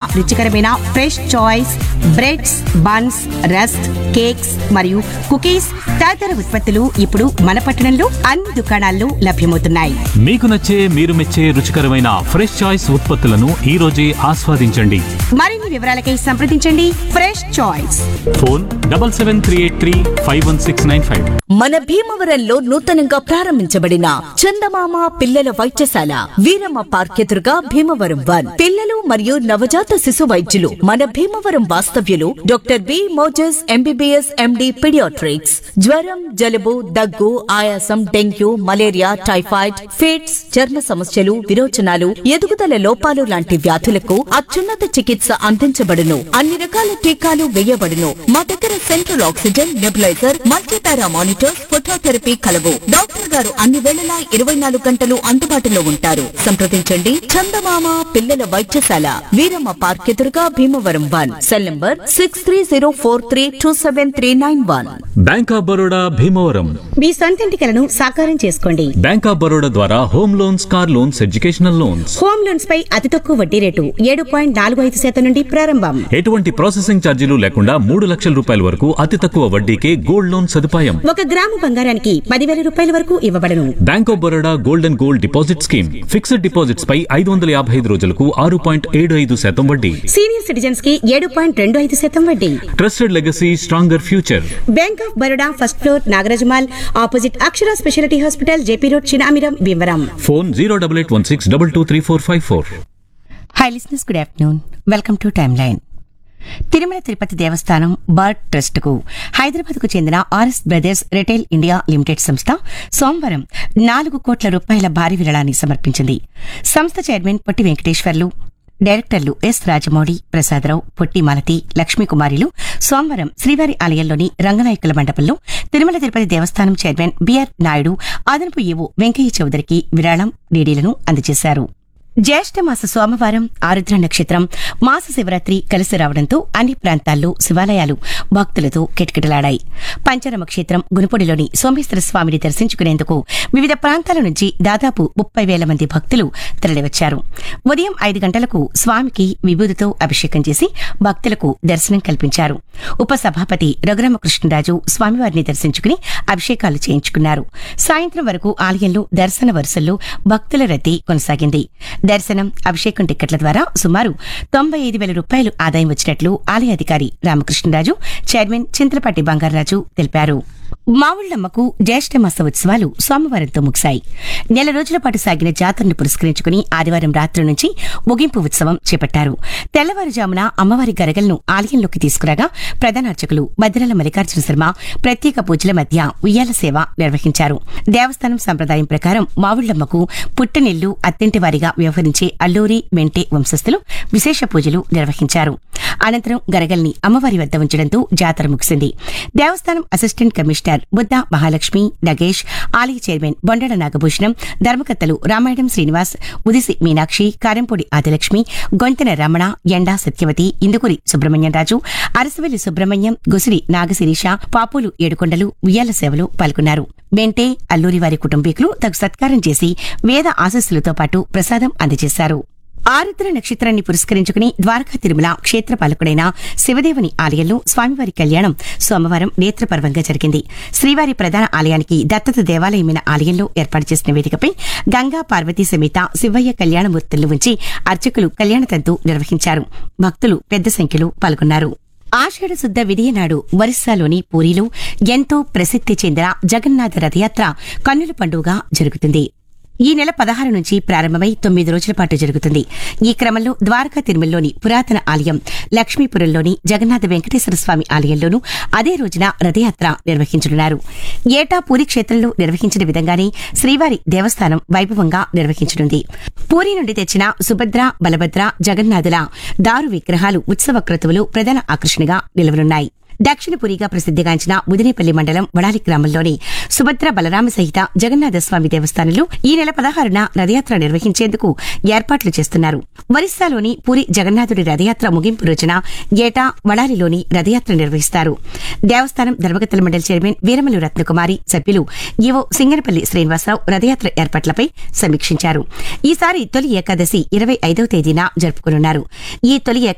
రుచికరమైన fresh choice breads buns rusk cakes మరియు cookies తదితర ఉత్పత్తులు ఇప్పుడు మన పట్టణంలో అన్ని దుకాణాల్లో లభ్యమవుతున్నాయి మీకు నచ్చే మీరు మెచ్చే రుచికరమైన ఫ్రెష్ చాయిస్ ఉత్పత్తులను ఈ రోజే ఆస్వాదించండి మరిన్ని వివరాలకై సంప్రదించండి fresh choice phone double seven three eight three five one six nine five మన భీమవరంలో నూతనంగా ప్రారంభించబడిన చందమామ పిల్లల వైద్యశాల వీరమ్మ పార్క్ ఎదురుగా భీమవరం వన్ పిల్లలు మరియు నవజాత శిశు వైద్యులు మన భీమవరం వాస్తవ్యులు doctor B Moses MBBS MD paediatrics జ్వరం జలుబు దగ్గు ఆయాసం డెంగ్యూ మలేరియా టైఫాయిడ్ ఫిట్స్ చర్మ సమస్యలు విరోచనాలు ఎదుగుదల లోపాలు లాంటి వ్యాధులకు అత్యున్నత చికిత్స అందించబడును అన్ని రకాల టీకాలు వేయబడును మా దగ్గర central oxygen nebuliser multipara monitors phototherapy కలవు డాక్టర్ గారు అన్ని వేళలా ఇరవై నాలుగు గంటలు అందుబాటులో ఉంటారు సంప్రదించండి చందమామ పిల్లల వైద్యశాల వీరమ్మ పార్క్ ఎదురుగా Bhimavaram one cell number six three zero four three two seven three nine one bank of Baroda Bhimavaram మీ సొంతింటి కలను సాకారం చేసుకోండి బ్యాంక్ ఆఫ్ బరోడా ద్వారా home loans car loans educational loans home loans పై అతి తక్కువ వడ్డీ రేటు ఏడు పాయింట్ నాలుగు ఐదు శాతం నుండి ప్రారంభం ఎటువంటి ప్రాసెసింగ్ ఛార్జీలు లేకుండా మూడు లక్షల రూపాయల వరకు అతి తక్కువ వడ్డీకే గోల్డ్ లోన్ సదుపాయం ఒక గ్రాము బంగారానికి పదివేల రూపాయల వరకు ఇవ్వబడను bank of Baroda gold and gold deposit scheme fixed deposits పై ఐదు వందల యాభై ఐదు రోజులకు ఆరు పాయింట్ ఏడు ఐదు శాతం వడ్డీ సీనియర్ సిటిజన్స్ కి ఏడు పాయింట్ రెండు ఐదు శాతం వడ్డీ trusted legacy stronger future bank of Baroda first floor Nagaraja mall opposite Akshara speciality hospital JP road Chinamiram Bhimavaram phone zero double eight one six double two three four five four hi listeners good afternoon welcome to time line Tirumala Tirupati Devasthanam bird trust కు హైదరాబాద్ కు చెందిన RS brothers retail India limited సంస్థ సోమవారం నాలుగు కోట్ల రూపాయల భారీ విరాళాన్ని సమర్పించింది సంస్థ చైర్మన్ పొట్టి వెంకటేశ్వర్లు డైరెక్టర్లు ఎస్ రాజమౌళి ప్రసాదరావు పొట్టి మాలతి లక్ష్మీకుమారిలు సోమవారం శ్రీవారి ఆలయంలోని రంగనాయకుల మండపంలో తిరుమల తిరుపతి దేవస్థానం చైర్మన్ బిఆర్ నాయుడు అదనపు ఈవో వెంకయ్య చౌదరికి విరాళం డీడీలను అందజేశారు జ్యేష్ఠమాస సోమవారం ఆరుద్ర నక్షత్రం మాస శివరాత్రి కలిసి రావడంతో అన్ని ప్రాంతాల్లో శివాలయాలు భక్తులతో కిటకిటలాడాయి పంచరమ క్షేత్రం గునుపొడిలోని సోమేశ్వర స్వామిని దర్శించుకునేందుకు వివిధ ప్రాంతాల నుంచి దాదాపు ముప్పై వేల మంది భక్తులు తరలివచ్చారు ఉదయం ఐదు గంటలకు స్వామికి విభూతితో అభిషేకం చేసి భక్తులకు దర్శనం కల్పించారు ఉపసభాపతి రఘురామకృష్ణరాజు స్వామివారిని దర్శించుకుని అభిషేకాలు చేయించుకున్నారు సాయంత్రం వరకు ఆలయంలో దర్శన వరుసల్లో భక్తుల రద్దీ కొనసాగింది దర్శనం అభిషేకం టిక్కెట్ల ద్వారా సుమారు తొంభై ఐదు వేల రూపాయలు ఆదాయం వచ్చినట్లు ఆలయ అధికారి రామకృష్ణరాజు చైర్మన్ చింతలపాటి బంగారాజు తెలిపారు మావుళ్లమ్మకు జ్యేష్ఠమాస ఉత్సవాలు సోమవారంతో ముగిశాయి నెల రోజుల పాటు సాగిన జాతరను పురస్కరించుకుని ఆదివారం రాత్రి నుంచి ముగింపు ఉత్సవం చేపట్టారు తెల్లవారుజామున అమ్మవారి గరగలను ఆలయంలోకి తీసుకురాగా ప్రధాన అర్చకులు మద్దిరాల మల్లికార్జున శర్మ ప్రత్యేక పూజల మధ్య ఉయ్యాల సేవ నిర్వహించారు దేవస్థానం సంప్రదాయం ప్రకారం మావుళ్లమ్మకు పుట్టనెల్లు అత్తింటి వారిగా వ్యవహరించే అల్లూరి మెంటే వంశస్థులు విశేష పూజలు నిర్వహించారు అనంతరం గరగల్ని అమ్మవారి వద్ద ఉంచడంతో జాతర ముగిసింది దేవస్థానం అసిస్టెంట్ కమిషనర్ బుద్ధ మహాలక్ష్మి నగేష్ ఆలయ చైర్మన్ బొండల నాగభూషణం ధర్మకర్తలు రామాయణం శ్రీనివాస్ ఉదిసి మీనాక్షి కారంపూడి ఆదిలక్ష్మి గొంతెన రమణ ఎండా సత్యవతి ఇందుకూరి సుబ్రహ్మణ్యం రాజు అరసవెల్లి సుబ్రహ్మణ్యం గొసిరి నాగశిరీష పాపులు ఏడుకొండలు ఉయ్యాల సేవలు పాల్గొన్నారు మెంటే అల్లూరి వారి కుటుంబీకులు తగు సత్కారం చేసి వేద ఆశస్సులతో పాటు ప్రసాదం అందజేశారు ఆరుద్ర నక్షత్రాన్ని పురస్కరించుకుని ద్వారకా తిరుమల క్షేత్ర పాలకుడైన శివదేవుని ఆలయంలో స్వామివారి కళ్యాణం సోమవారం నేత్రపర్వంగా జరిగింది శ్రీవారి ప్రధాన ఆలయానికి దత్తత దేవాలయమైన ఆలయంలో ఏర్పాటు చేసిన వేదికపై గంగా పార్వతీ సమేత శివయ్య కళ్యాణమూర్తులు ఉంచి అర్చకులు కళ్యాణతంతు నిర్వహించారు భక్తులు పెద్ద సంఖ్యలో పాల్గొన్నారు ఆషాఢ శుద్ధ విధియనాడు ఒరిస్సాలోని పూరిలో ఎంతో ప్రసిద్ధి చెందిన జగన్నాథ రథయాత్ర కన్నుల పండుగ జరుగుతుంది ఈ నెల పదహారు నుంచి ప్రారంభమై తొమ్మిది రోజుల పాటు జరుగుతుంది ఈ క్రమంలో ద్వారకా తిరుమలలోని పురాతన ఆలయం లక్ష్మీపురంలోని జగన్నాథ వెంకటేశ్వర స్వామి ఆలయంలోనూ అదే రోజున రథయాత్ర నిర్వహించనున్నారు ఏటా పూరి క్షేత్రంలో నిర్వహించిన విధంగానే శ్రీవారి దేవస్థానం వైభవంగా నిర్వహించనుంది పూరి నుండి తెచ్చిన సుభద్ర బలభద్ర జగన్నాథుల దారు విగ్రహాలు ఉత్సవ క్రతువులు ప్రధాన ఆకర్షణగా నిలవనున్నాయి దక్షిణపురిగా ప్రసిద్ధిగాంచిన ముదినేపల్లి మండలం వడాలి గ్రామంలోని సుభద్ర బలరామ సహిత జగన్నాథ స్వామి దేవస్థానంలో ఈ నెల పదహారున రథయాత్ర నిర్వహించేందుకు ఏర్పాట్లు చేస్తున్నారు ఒరిస్సాలోని పూరి జగన్నాథుడి రథయాత్ర ముగింపు రోజున ఏటా వడాలిలోని రథయాత్ర నిర్వహిస్తారు దేవస్థానం ధర్మకర్తల మండలి చైర్మన్ వీరమల్లు రత్నకుమారి సభ్యులు ఈవో సింగనపల్లి శ్రీనివాసరావు రథయాత్ర ఏర్పాట్లపై సమీక్షించారు ఈసారి తొలి ఏకాదశి ఇరవై ఐదవ తేదీన జరుపుకోనున్నారు ఈ తొలి